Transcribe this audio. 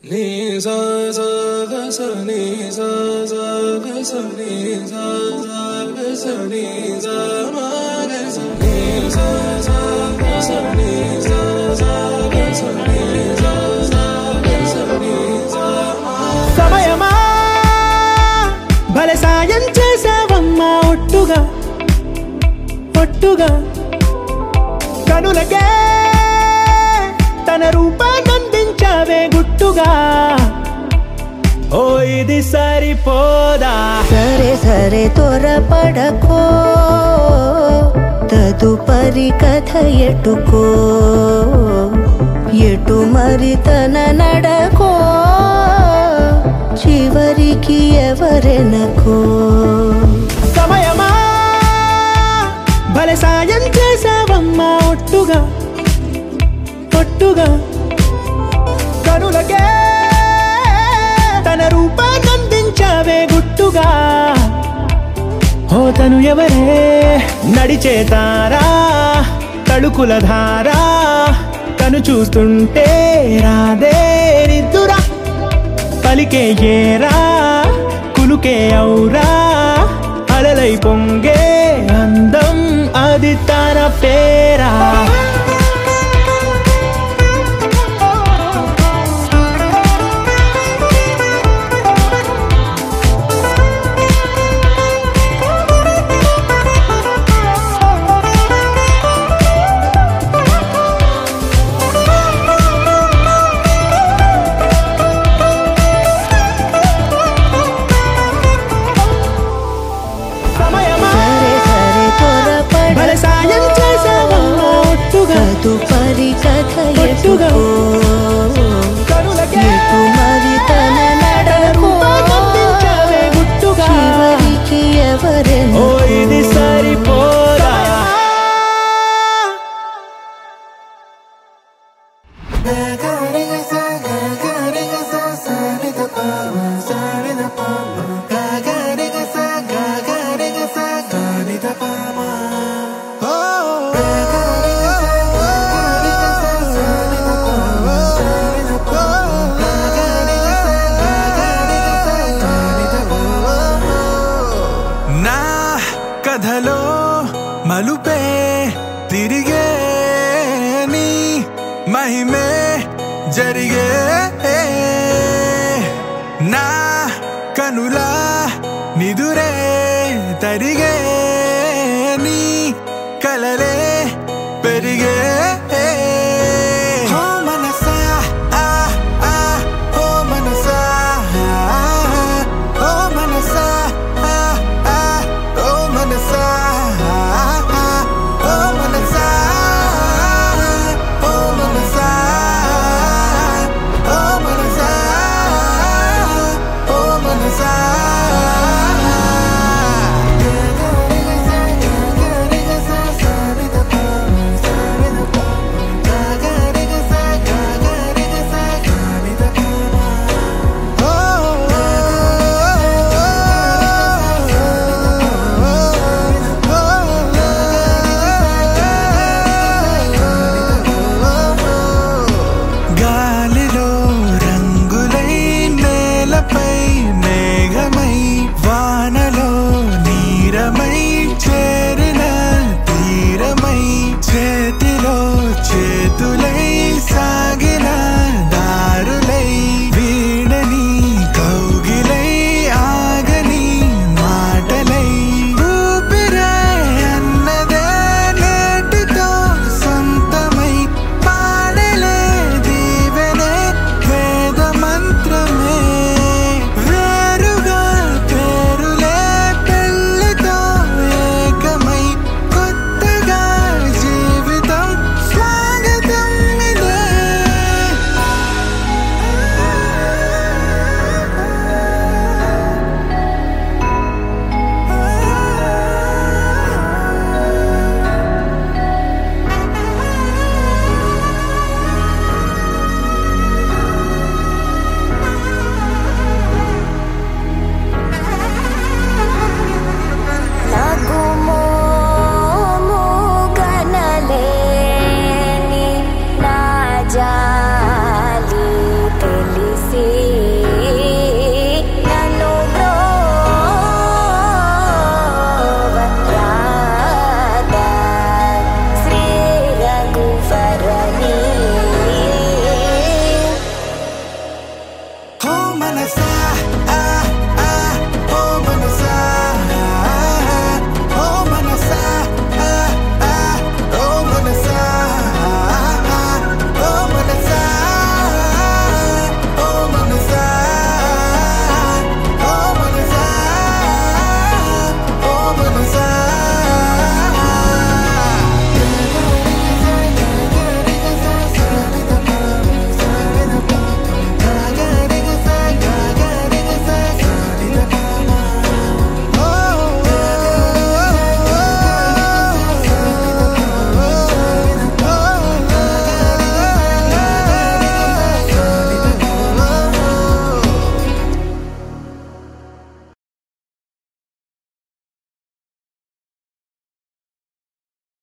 నీ సా సా గ స నీ సా సా గ స నీ సా సా గ స నీ సా మా గ స నీ సా సా గ స నీ సా సా గ స నీ సా సా గ స నీ సా మా సమయమా భలే సాయం చేసావమ్మా ఒట్టుగా ఒట్టుగా కనులకే తన రూపాన్నందించావే గుట్టుగా ఓ ఇది సరిపోదా సరే సరే త్వరపడకో తదుపరి కథ ఎటుకో ఎటు మరి తన నడకో చివరికి ఎవరెనకో సమయమా భలే సాయం చేసావమ్మా ఒట్టుగా ఒట్టుగా కనులకే తన రూపాన్నందించావే గుట్టుగా ఓ తను ఎవరే నడిచే తారా తళుకుల ధారా తను చూస్తుంటే రాదే నిద్దురా పలికే ఏరా కులుకే ఔరా అలలై పొంగే అందం అది తన పేరా సమయమా సరే సరే త్వరపడ భలే సాయం చేసావమ్మా ఒట్టుగా తదుపరి కథ ఒట్టుగా. ఎటుకో కనులకే ఎటు మరి తన తన నడకో రూపాన్నందించావే గుట్టుగా చివరికి ఓ ఎవరెనకో ఇది సరిపోదా నా కథలో మలుపే తిరిగే నీ మహిమే జరిగే నా కనులా నిదురే తరిగే